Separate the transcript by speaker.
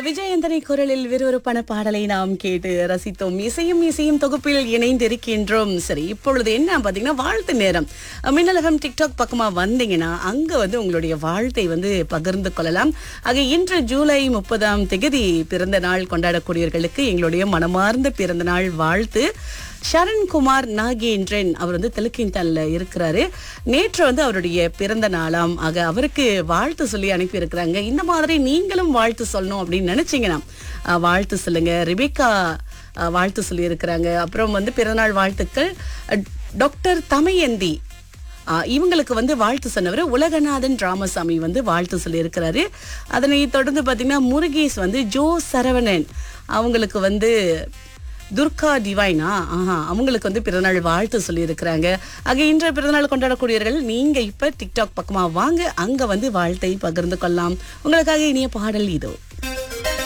Speaker 1: விஜயந்தனை குரலில் விறுவிறுப்பான பாடலை நாம் கேட்டு ரசித்தோம் இசையும் இசையும் தொகுப்பில் இணைந்திருக்கின்றோம் சரி இப்பொழுது என்ன பாத்தீங்கன்னா வாழ்த்து நேரம் மின்னலகம் டிக்டாக் பக்கமா வந்தீங்கன்னா அங்க வந்து உங்களுடைய வாழ்த்தை வந்து பகிர்ந்து கொள்ளலாம் ஆக இன்று ஜூலை முப்பதாம் தேதி பிறந்த நாள் கொண்டாடக்கூடியவர்களுக்கு எங்களுடைய மனமார்ந்த பிறந்த நாள் வாழ்த்து சரண்குமார் நாகேந்திரன் அவர் வந்து தெலுக்கின்தான்ல இருக்கிறாரு நேற்று வந்து அவருடைய பிறந்த நாளாம் ஆக அவருக்கு வாழ்த்து சொல்லி அனுப்பி இருக்கிறாங்க இந்த மாதிரி நீங்களும் வாழ்த்து சொல்லணும் அப்படின்னு நினைச்சீங்கன்னா அஹ், வாழ்த்து சொல்லுங்க ரிபிகா அஹ், வாழ்த்து சொல்லி இருக்கிறாங்க அப்புறம் வந்து பிறந்தநாள் வாழ்த்துக்கள் அஹ், டாக்டர் தமயந்தி ஆ, இவங்களுக்கு வந்து வாழ்த்து சொன்னவர் உலகநாதன் ராமசாமி வந்து வாழ்த்து சொல்லியிருக்கிறாரு அதனை தொடர்ந்து பார்த்தீங்கன்னா முருகேஷ் வந்து ஜோ சரவணன் அவங்களுக்கு வந்து துர்கா டிவைனா ஆஹா அவங்களுக்கு வந்து பிறந்தநாள் வாழ்த்து சொல்லியிருக்கிறாங்க ஆக இன்றைய பிறந்தநாள் கொண்டாடக்கூடியவர்கள் நீங்க இப்ப டிக்டாக் பக்கமா வாங்க அங்க வந்து வாழ்த்தை பகிர்ந்து கொள்ளலாம் உங்களுக்காக இனிய பாடல் இதோ